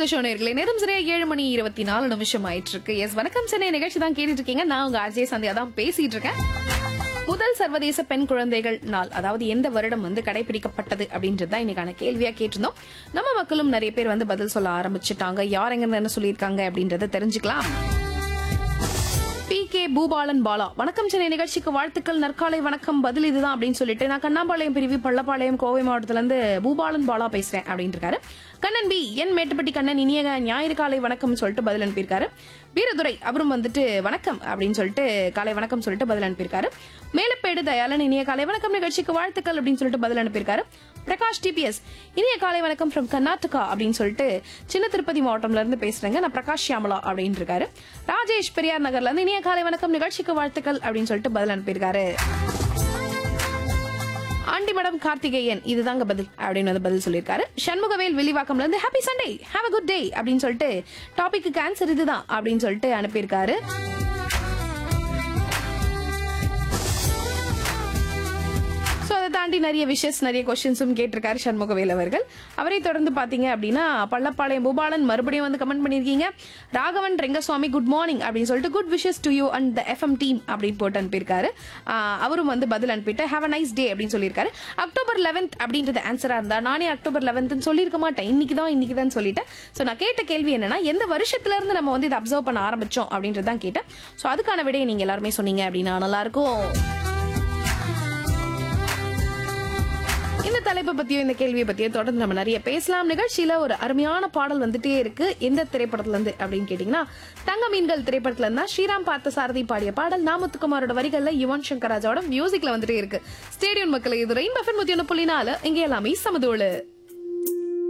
the show நேர்களே நேரம் சரியா ஏழு மணி இருபத்தி நாலு நிமிஷம் ஆயிட்டு இருக்கு எஸ் வணக்கம் சென்னை நிகழ்ச்சி தான் கேட்டுட்டு இருக்கீங்க நான் உங்க அஜய் சந்தியா தான் பேசிட்டு இருக்கேன் முதல் சர்வதேச பெண் குழந்தைகள் நாள் அதாவது எந்த வருடம் வந்து கடைபிடிக்கப்பட்டது அப்படின்றது தான் இன்னைக்கான கேள்வியா கேட்டிருந்தோம் நம்ம மக்களும் நிறைய பேர் வந்து பதில் சொல்ல ஆரம்பிச்சுட்டாங்க யார் எங்க என்ன சொல்லியிருக்காங்க அப்படின்றத தெரிஞ்சுக்கலாம் பி கே பூபாலன் பாலா வணக்கம் சென்னை நிகழ்ச்சிக்கு வாழ்த்துக்கள் நற்காலை வணக்கம் பதில் இதுதான் அப்படின்னு சொல்லிட்டு நான் கண்ணாம்பாளையம் பிரிவு பள்ளப்பாளையம் கோவை மாவட்டத்துல இருந்து பூபாலன் பாலா பேசுறேன் அப்படின்னு இருக்காரு கண்ணன் பி என் மேட்டுப்பட்டி கண்ணன் இனிய ஞாயிறு காலை வணக்கம் சொல்லிட்டு பதில் அனுப்பியிருக்காரு வீரதுரை அவரும் வந்துட்டு வணக்கம் அப்படின்னு சொல்லிட்டு காலை வணக்கம் சொல்லிட்டு பதில் அனுப்பியிருக்காரு மேலப்பேடு தயாளன் இனிய காலை வணக்கம் நிகழ்ச்சிக்கு வாழ்த்துக்கள் அப்படின்னு சொல்லிட்டு பதில் அனுப்பியிருக்காரு பிரகாஷ் டிபிஎஸ் இனிய காலை வணக்கம் ஃப்ரம் கர்நாடகா அப்படின்னு சொல்லிட்டு சின்ன திருப்பதி மாவட்டம்ல இருந்து பேசுறேங்க நான் பிரகாஷ் ஷியாமலா அப்படின்னு இருக்காரு ராஜேஷ் பெரியார் நகர்ல இருந்து இனிய காலை வணக்கம் நிகழ்ச்சிக்கு வாழ்த்துக்கள் அப்படின்னு சொல்லிட்டு பதில் அனுப்பியிருக்காரு ஆண்டி மேடம் கார்த்திகேயன் இதுதாங்க பதில் அப்படின்னு வந்து பதில் சொல்லியிருக்காரு சண்முகவேல் வெளிவாக்கம்ல இருந்து happy Sunday have a good day அப்படின்னு சொல்லிட்டு டாபிக்கு ஆன்சர் இதுதான் அப்படின்னு சொல்லிட்டு அனுப்பியிருக்காரு ஸோ அதை தாண்டி நிறைய விஷஸ் நிறைய கொஸ்டின்ஸும் கேட்டிருக்காரு சண்முகவேல் அவர்கள் அவரை தொடர்ந்து பார்த்தீங்க அப்படின்னா பள்ளப்பாளையம் பூபாலன் மறுபடியும் வந்து கமெண்ட் பண்ணியிருக்கீங்க ராகவன் ரெங்கசுவாமி குட் மார்னிங் அப்படின்னு சொல்லிட்டு good wishes to you and the FM team அப்படின்னு போட்டு அனுப்பியிருக்காரு ஆஹ் அவரும் வந்து பதில் அனுப்பிட்டு ஹேவ் அ நைஸ் டே அப்படின்னு சொல்லியிருக்காரு அக்டோபர் லெவன்த் அப்படின்றது ஆன்சரா இருந்தா நானே அக்டோபர் லெவன்த்னு சொல்லியிருக்க மாட்டேன் இன்னைக்கு தான் இன்னைக்கு தான் சொல்லிட்டேன் ஸோ நான் கேட்ட கேள்வி என்னன்னா எந்த வருஷத்துல இருந்து நம்ம வந்து இதை அப்சர்வ் பண்ண ஆரம்பிச்சோம் அப்படின்றது தான் கேட்டேன் ஸோ அதுக்கான விடையை நீங்க எல்லாருமே சொன்னீங்க அப்படின்னா நல்லா இருக்கும் இந்த தலைப்பை பத்தியோ இந்த கேள்வியை பத்தியோ தொடர்ந்து நம்ம நிறைய பேசலாம் நிகழ்ச்சியில ஒரு அருமையான பாடல் வந்துட்டே இருக்கு எந்த திரைப்படத்துல இருந்து அப்படின்னு கேட்டீங்கன்னா தங்க மீன்கள் திரைப்படத்துல இருந்தா ஸ்ரீராம் பார்த்த சாரதி பாடிய பாடல் நாமுத்துக்குமாரோட வரிகள்ல யுவன் சங்கர் ராஜாவோட மியூசிக்ல வந்துட்டே இருக்கு ஸ்டேடியம் மக்களை இது ரெயின் பஃபன் முத்தி ஒன்று புள்ளி நாலு இங்கே எல்லாமே சமதோடு